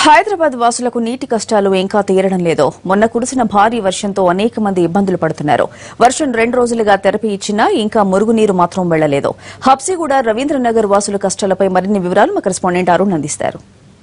హైదరాబాద్ వాసులకు నీటి కష్టాలు ఇంకా తీరడం లేదు మొన్న కురిసిన భారీ వర్షంతో అనేక మంది ఇబ్బందులు పడుతున్నారు వర్షం రెండు రోజులుగా తెరపి ఇచ్చినా ఇంకా మురుగునీరు మాత్రం వెళ్లలేదు హబ్సిగూడ రవీంద్రనగర్ వాసుల కష్టాలపై మరిన్ని వివరాలు మా కరెస్పాండెంట్ అరుణ్ అందిస్తారు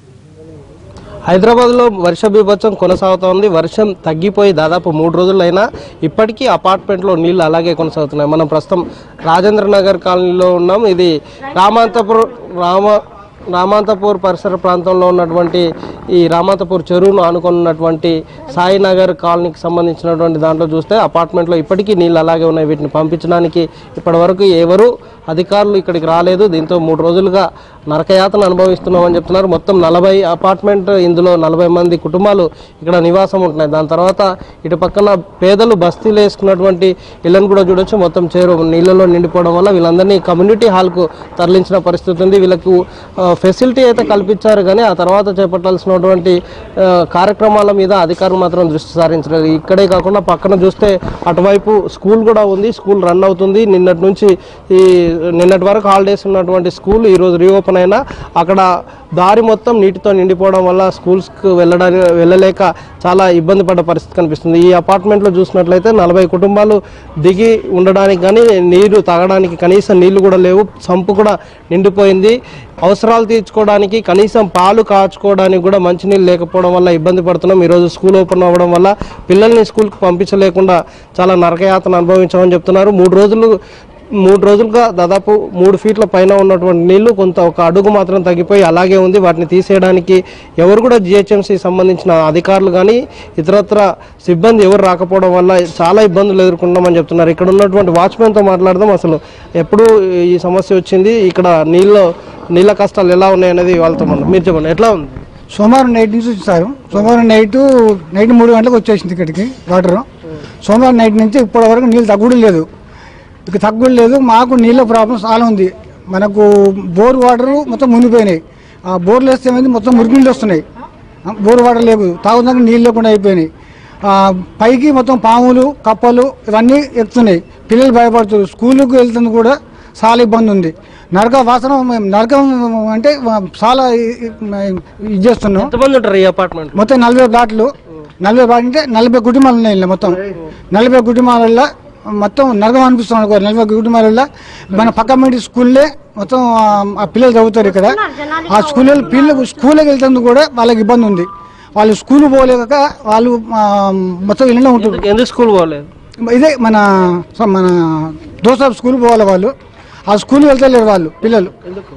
హైదరాబాద్ లో వర్ష బీభత్సం కొనసాగుతోంది వర్షం తగ్గిపోయి దాదాపు మూడు రోజులైనా ఇప్పటికీ అపార్ట్మెంట్ లో నీళ్లు అలాగే కొనసాగుతున్నాయి మనం ప్రస్తుతం రాజేంద్ర నగర్ కాలనీలో ఉన్నాం ఇది రామాంతపూర్ రామ రామాంతపూర్ పరిసర ప్రాంతంలో ఉన్నటువంటి ఈ రామాంతపూర్ చెరువును ఆనుకున్నటువంటి సాయినగర్ కాలనీకి సంబంధించినటువంటి దాంట్లో చూస్తే అపార్ట్మెంట్లో ఇప్పటికీ నీళ్ళు అలాగే ఉన్నాయి వీటిని పంపించడానికి ఇప్పటివరకు ఎవరు అధికారులు ఇక్కడికి రాలేదు దీంతో మూడు రోజులుగా నరకయాతన అనుభవిస్తున్నామని చెప్తున్నారు మొత్తం నలభై అపార్ట్మెంట్ ఇందులో నలభై మంది కుటుంబాలు ఇక్కడ నివాసం ఉంటున్నాయి దాని తర్వాత ఇటు పక్కన పేదలు బస్తీలు వేసుకున్నటువంటి ఇళ్ళను కూడా చూడొచ్చు మొత్తం చేరు నీళ్ళలో నిండిపోవడం వల్ల వీళ్ళందరినీ కమ్యూనిటీ హాల్కు తరలించిన పరిస్థితి ఉంది వీళ్ళకు ఫెసిలిటీ అయితే కల్పించారు కానీ ఆ తర్వాత చేపట్టాల్సినటువంటి ఆ, కార్యక్రమాల మీద అధికారులు మాత్రం దృష్టి సారించలేదు ఇక్కడే కాకుండా పక్కన చూస్తే అటువైపు స్కూల్ కూడా ఉంది స్కూల్ రన్ అవుతుంది నిన్నటి నుంచి ఈ నిన్నటి వరకు హాలిడేస్ ఉన్నటువంటి స్కూల్ ఈరోజు రీఓపెన్ అయినా అక్కడ దారి మొత్తం నీటితో నిండిపోవడం వల్ల స్కూల్స్కి వెళ్ళడానికి వెళ్ళలేక చాలా ఇబ్బంది పడ్డ పరిస్థితి కనిపిస్తుంది ఈ అపార్ట్మెంట్లో చూసినట్లయితే నలభై కుటుంబాలు దిగి ఉండడానికి కానీ నీరు తాగడానికి కనీసం నీళ్లు కూడా లేవు సంపు కూడా నిండిపోయింది అవసరాలు తీర్చుకోవడానికి కనీసం పాలు కాచుకోవడానికి కూడా మంచినీళ్ళు లేకపోవడం వల్ల ఇబ్బంది పడుతున్నాం ఈరోజు స్కూల్ ఓపెన్ అవ్వడం వల్ల పిల్లల్ని స్కూల్కి పంపించలేకుండా చాలా నరకయాతన అనుభవించామని చెప్తున్నారు మూడు రోజులు మూడు రోజులుగా దాదాపు మూడు ఫీట్ల పైన ఉన్నటువంటి నీళ్లు కొంత ఒక అడుగు మాత్రం తగ్గిపోయి అలాగే ఉంది వాటిని తీసేయడానికి ఎవరు కూడా జిహెచ్ఎంసీ సంబంధించిన అధికారులు కానీ ఇతరత్ర సిబ్బంది ఎవరు రాకపోవడం వల్ల చాలా ఇబ్బందులు ఎదుర్కొన్నామని చెప్తున్నారు ఇక్కడ ఉన్నటువంటి వాచ్మెన్తో మాట్లాడదాం అసలు ఎప్పుడు ఈ సమస్య వచ్చింది ఇక్కడ నీళ్ళ నీళ్ళ కష్టాలు ఎలా ఉన్నాయనేది వాళ్ళతో మనం మీరు చెప్పండి ఎట్లా ఉంది సోమవారం నైట్ నుంచి వచ్చారు సోమవారం నైట్ నైట్ మూడు గంటలకు వచ్చేసింది ఇక్కడికి వాటర్ సోమవారం నైట్ నుంచి ఇప్పటి వరకు నీళ్ళు తగ్గుడు లేదు ఇక తగ్గుడు లేదు మాకు నీళ్ళ ప్రాబ్లం చాలా ఉంది మనకు బోర్ వాటర్ మొత్తం మునిగిపోయినాయి ఆ బోర్లు వేస్తే ఏమైంది మొత్తం మురికి నీళ్ళు వస్తున్నాయి ఆ, బోర్ వాటర్ లేవు తాగుదాక నీళ్ళు లేకుండా అయిపోయినాయి ఆ, పైకి మొత్తం పాములు కప్పలు ఇవన్నీ ఎక్కుతున్నాయి పిల్లలు భయపడుతున్నారు స్కూల్కి వెళ్తుంది కూడా చాలా ఇబ్బంది ఉంది నరక వాసన మేము నరకం అంటే చాలా ఇ- ఇ- ఇది చేస్తున్నాం ఎంతమంది ఉంటారు ఈ అపార్ట్మెంట్ మొత్తం నలభై ప్లాట్లు నలభై ప్లాట్ అంటే నలభై కుటుంబాలు ఉన్నాయి ఇలా మొత్తం నలభై కుటుంబాలలో మొత్తం నరకం అనిపిస్తుంది అనుకో నలభై కుటుంబాలలో మన పక్క మీటి స్కూల్లే మొత్తం ఆ- ఆ పిల్లలు చదువుతారు ఇక్కడ ఆ స్కూల్లో పిల్లలు స్కూల్కి వెళ్తుంది కూడా వాళ్ళకి ఇబ్బంది ఉంది వాళ్ళు స్కూల్ పోలేక వాళ్ళు ఆ, మొత్తం ఇళ్ళలో ఉంటుంది ఎందుకు స్కూల్ పోలేదు ఇదే మన స- మన దోసా స్కూల్ పోవాలి వాళ్ళు ఆ స్కూల్ వెళ్తలేరు వాళ్ళు పిల్లలు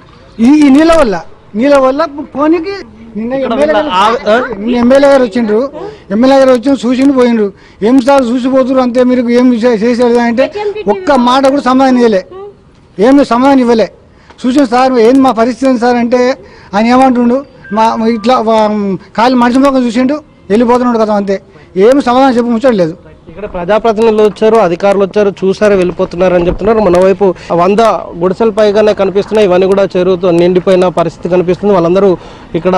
ఈ ఈ నీళ్ళ వల్ల నీళ్ళ వల్ల పోనీకి నిన్న ఎమ్మెల్యే గారు- నిన్న ఎమ్మెల్యే గారు వచ్చిండ్రు ఎమ్మెల్యే గారు వచ్చి చూసిండు పోయిండ్రు ఏం సార్ చూసిపోతున్నారు అంతే మీరు ఏం చే- చేశారు అంటే ఒక్క మాట కూడా సమాధానం ఇవ్వలే ఏమి సమాధానం ఇవ్వలే చూసిన సార్ ఏంది మా పరిస్థితి ఏంది సార్ అంటే ఆయన ఏమంటుండు మా మా ఇట్లా వా- కాలి మనిషి మొక్క చూసిండు వెళ్ళిపోతున్నాడు కదా అంతే ఏమి సమాధానం చెప్పి ముచ్చట్లేదు ఇక్కడ ప్రజాప్రతినిధులు వచ్చారు అధికారులు వచ్చారు చూసారు వెళ్ళిపోతున్నారు అని చెప్తున్నారు మన వైపు వంద గుడిసెల పైగానే కనిపిస్తున్నాయి ఇవన్నీ కూడా చెరువుతో నిండిపోయిన పరిస్థితి కనిపిస్తుంది వాళ్ళందరూ ఇక్కడ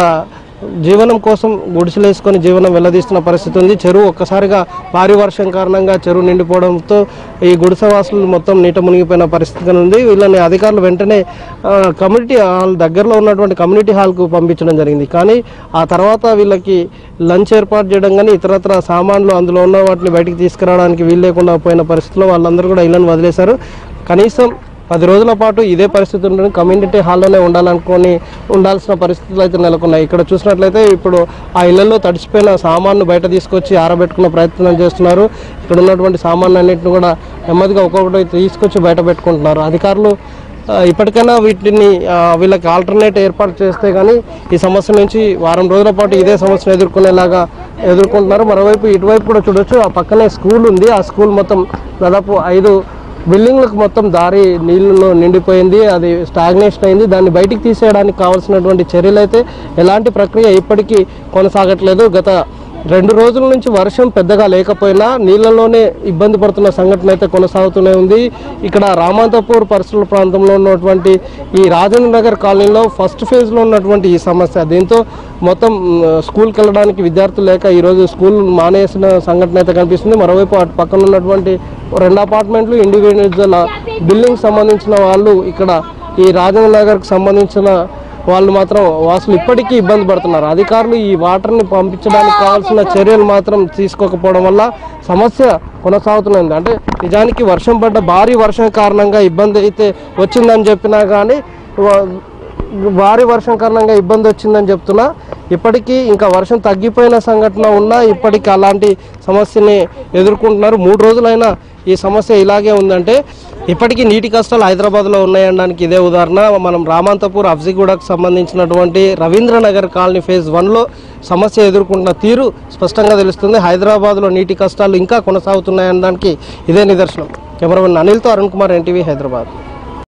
జీవనం కోసం గుడిసెలు వేసుకొని జీవనం వెల్లదీస్తున్న పరిస్థితి ఉంది చెరువు ఒక్కసారిగా భారీ వర్షం కారణంగా చెరువు నిండిపోవడంతో ఈ గుడిసె వాసులు మొత్తం నీట మునిగిపోయిన పరిస్థితి కానీ ఉంది వీళ్ళని అధికారులు వెంటనే ఆ, కమ్యూనిటీ హాల్ దగ్గరలో ఉన్నటువంటి కమ్యూనిటీ హాల్కు పంపించడం జరిగింది కానీ ఆ తర్వాత వీళ్ళకి లంచ్ ఏర్పాటు చేయడం కానీ ఇతరత్ర సామాన్లు అందులో ఉన్న వాటిని బయటికి తీసుకురావడానికి వీలు లేకుండా పోయిన పరిస్థితిలో వాళ్ళందరూ కూడా ఇళ్ళని వదిలేశారు కనీసం పది రోజుల పాటు ఇదే పరిస్థితి ఉంటుంది కమ్యూనిటీ హాల్లోనే ఉండాలనుకొని ఉండాల్సిన పరిస్థితులు అయితే నెలకొన్నాయి ఇక్కడ చూసినట్లయితే ఇప్పుడు ఆ ఇళ్లలో తడిసిపోయిన సామాన్ను బయట తీసుకొచ్చి ఆరబెట్టుకున్న ప్రయత్నం చేస్తున్నారు ఇక్కడ ఉన్నటువంటి సామాన్లు అన్నింటిని కూడా నెమ్మదిగా ఒక్కొక్కటి తీసుకొచ్చి బయట పెట్టుకుంటున్నారు అధికారులు ఆ, ఇప్పటికైనా వీటిని ఆ, వీళ్ళకి ఆల్టర్నేట్ ఏర్పాటు చేస్తే కానీ ఈ సమస్య నుంచి వారం రోజుల పాటు ఇదే సమస్యను ఎదుర్కొనేలాగా ఎదుర్కొంటున్నారు మరోవైపు ఇటువైపు కూడా చూడొచ్చు ఆ పక్కనే స్కూల్ ఉంది ఆ స్కూల్ మొత్తం దాదాపు ఐదు బిల్డింగ్లకు మొత్తం దారి నీళ్ళలో నిండిపోయింది అది స్టాగ్నేషన్ అయింది దాన్ని బయటికి తీసేయడానికి కావాల్సినటువంటి చర్యలు అయితే ఎలాంటి ప్రక్రియ ఇప్పటికీ కొనసాగట్లేదు గత రెండు రోజుల నుంచి వర్షం పెద్దగా లేకపోయినా నీళ్ళలోనే ఇబ్బంది పడుతున్న సంఘటన అయితే కొనసాగుతూనే ఉంది ఇక్కడ రామాంతపూర్ పరిసర ప్రాంతంలో ఉన్నటువంటి ఈ రాజేంద్ర నగర్ కాలనీలో ఫస్ట్ ఫేజ్లో ఉన్నటువంటి ఈ సమస్య దీంతో మొత్తం మ్, స్కూల్కి వెళ్ళడానికి విద్యార్థులు లేక ఈరోజు స్కూల్ మానేసిన సంఘటన అయితే కనిపిస్తుంది మరోవైపు అటు పక్కన ఉన్నటువంటి రెండు అపార్ట్మెంట్లు ఇండివిజువల్ బిల్డింగ్ సంబంధించిన వాళ్ళు ఇక్కడ ఈ రాజేంద్ర నగర్కి సంబంధించిన వాళ్ళు మాత్రం వాసులు ఇప్పటికీ ఇబ్బంది పడుతున్నారు అధికారులు ఈ వాటర్ని పంపించడానికి కావాల్సిన చర్యలు మాత్రం తీసుకోకపోవడం వల్ల సమస్య కొనసాగుతున్నది అంటే నిజానికి వర్షం పడ్డ భారీ వర్షం కారణంగా ఇబ్బంది అయితే వచ్చిందని చెప్పినా కానీ వా- భారీ వర్షం కారణంగా ఇబ్బంది వచ్చిందని చెప్తున్నా ఇప్పటికీ ఇంకా వర్షం తగ్గిపోయిన సంఘటన ఉన్నా ఇప్పటికీ అలాంటి సమస్యని ఎదుర్కొంటున్నారు మూడు రోజులైనా ఈ సమస్య ఇలాగే ఉందంటే ఇప్పటికీ నీటి కష్టాలు హైదరాబాద్లో ఉన్నాయనడానికి ఇదే ఉదాహరణ మనం రామంతపూర్ అఫ్జిగూడకు సంబంధించినటువంటి రవీంద్రనగర్ కాలనీ ఫేజ్ వన్లో సమస్య ఎదుర్కొంటున్న తీరు స్పష్టంగా తెలుస్తుంది హైదరాబాద్లో నీటి కష్టాలు ఇంకా కొనసాగుతున్నాయనడానికి ఇదే నిదర్శనం కెమెరామెన్ అనిల్తో అరుణ్ కుమార్ ఎన్టీవీ హైదరాబాద్